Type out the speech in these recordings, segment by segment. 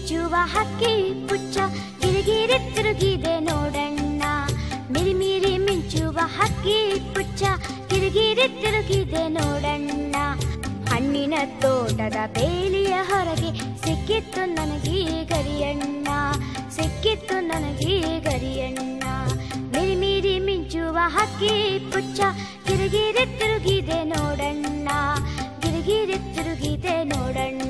ಮಿಂಚುವ ಹಕ್ಕಿ ಪುಚ್ಚ ಗಿರಿಗಿರಿ ತಿರುಗಿದೆ ನೋಡಣ್ಣ ಮಿರಿ ಮಿರಿ ಮಿಂಚುವ ಹಕ್ಕಿ ಪುಚ್ಚ ಗಿರಿಗಿರಿ ತಿರುಗಿದೆ ನೋಡಣ್ಣ ಹಣ್ಣಿನ ತೋಟದ ಬೇಲಿಯ ಹೊರಗೆ ಸಿಕ್ಕಿತ್ತು ನನಗೆ ಗರಿಯಣ್ಣ ಸಿಕ್ಕಿತ್ತು ನನಗೆ ಗರಿಯಣ್ಣ ಮಿರಿ ಮಿರಿ ಮಿಂಚುವ ಹಕ್ಕಿ ಪುಚ್ಚ ಗಿರಿಗಿರಿ ತಿರುಗಿದೆ ನೋಡಣ್ಣ ಗಿರಿಗಿರಿ ತಿರುಗಿದೆ ನೋಡಣ್ಣ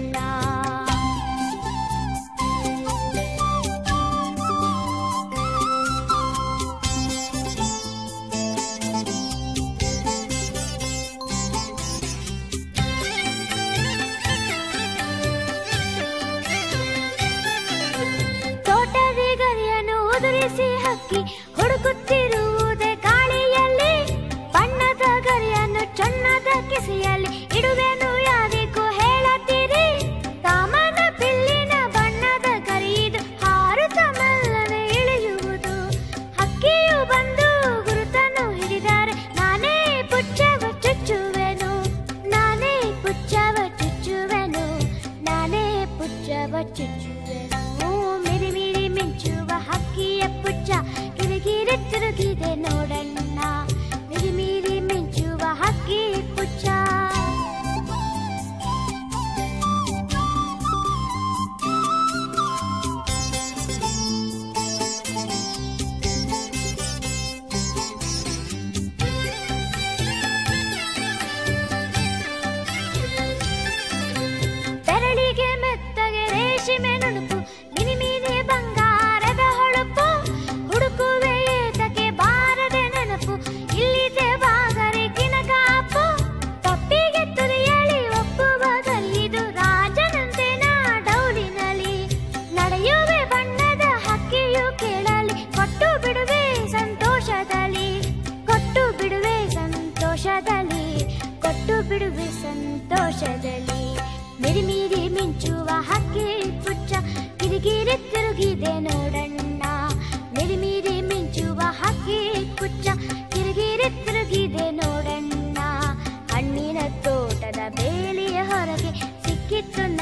ತೋಟದ ಗರಿಯನ್ನು ಉದುರಿಸಿ ಹಕ್ಕಿ ಹುಡುಕುತ್ತಿರುವುದೇ ಗಾಳಿಯಲ್ಲಿ ಬಣ್ಣದ ಗರಿಯನ್ನು ಚಣ್ಣದ ಕಿಸೆಯಲ್ಲಿ ಇಡುವೆನು ಯಾರಿಗೂ ಹೇಳತ್ತೀರಿ ಕಾಮನ ಬಿಲ್ಲಿನ ಬಣ್ಣದ ಗರಿಯಿದು ಹಾರುತ್ತ ಮೆಲ್ಲನೆ ಇಳಿಯುವುದು ಹಕ್ಕಿಯು ಬಂದು ಗುರುತನ್ನು ಹಿಡಿದರೆ ನಾನೇ ಪುಚ್ಚವ ಚುಚ್ಚುವೆನು ನಾನೇ ಪುಚ್ಚವ ಚುಚ್ಚುವೆನು ನಾನೇ ಪುಚ್ಚವ ಚುಚ್ಚುವೆನು ಮಿರಿ ಮಿರಿ ಮಿಂಚುವ ಹಕ್ಕಿಯ ಪುಚ್ಚ ಕಿರಿಕಿರಿ ತಿರುಗಿದೆ ನೋಡಣ್ಣ ಮಿರಿ ಮಿರಿ ಮಿಂಚುವ ಹಕ್ಕಿ ಪುಚ್ಚ ಬೆರಳಿಗೆ ಮೆತ್ತಗೆ ರೇಷ್ಮೆ ನುಣುಪು ಮಿನಿ ಮಿನಿ ಬಂಗಾರದ ಹೊಳಪು ಹುಡುಕುವೆ ಏತಕ್ಕೆ ಬಾರದೆ ನೆನಪು ಇಲ್ಲಿದೆ ಬಾಗರಿಕಿನ ಕಾಪು ತಪ್ಪಿಗೆ ತುರಿಯಲಿ ಒಪ್ಪುವ ಗರಿದು ರಾಜನಂತೆ ನಾ ಡೌಲಿನಲ್ಲಿ ನಡೆಯುವೆ ಬಣ್ಣದ ಹಕ್ಕಿಯು ಕೇಳಲಿ ಕೊಟ್ಟು ಬಿಡುವೆ ಸಂತೋಷದಲ್ಲಿ ಕೊಟ್ಟು ಬಿಡುವೆ ಸಂತೋಷದಲ್ಲಿ ಕೊಟ್ಟು ಬಿಡುವೆ ಸಂತೋಷದಲ್ಲಿ ಮಿರಿ ಮಿರಿ ಮಿಂಚುವ ಹಕ್ಕಿ ಪುಚ್ಚ ಕಿರಿಕಿರಿ ತಿರುಗಿದೆ ನೋಡಣ್ಣ ಮಿರಿ ಮಿರಿ ಮಿಂಚುವ ಹಕ್ಕಿ ಪುಚ್ಚ ಕಿರಿಕಿರಿ ತಿರುಗಿದೆ ನೋಡಣ್ಣ ಹಣ್ಣಿನ ತೋಟದ ಬೇಲಿಯ ಹೊರಗೆ ಸಿಕ್ಕಿತ್ತು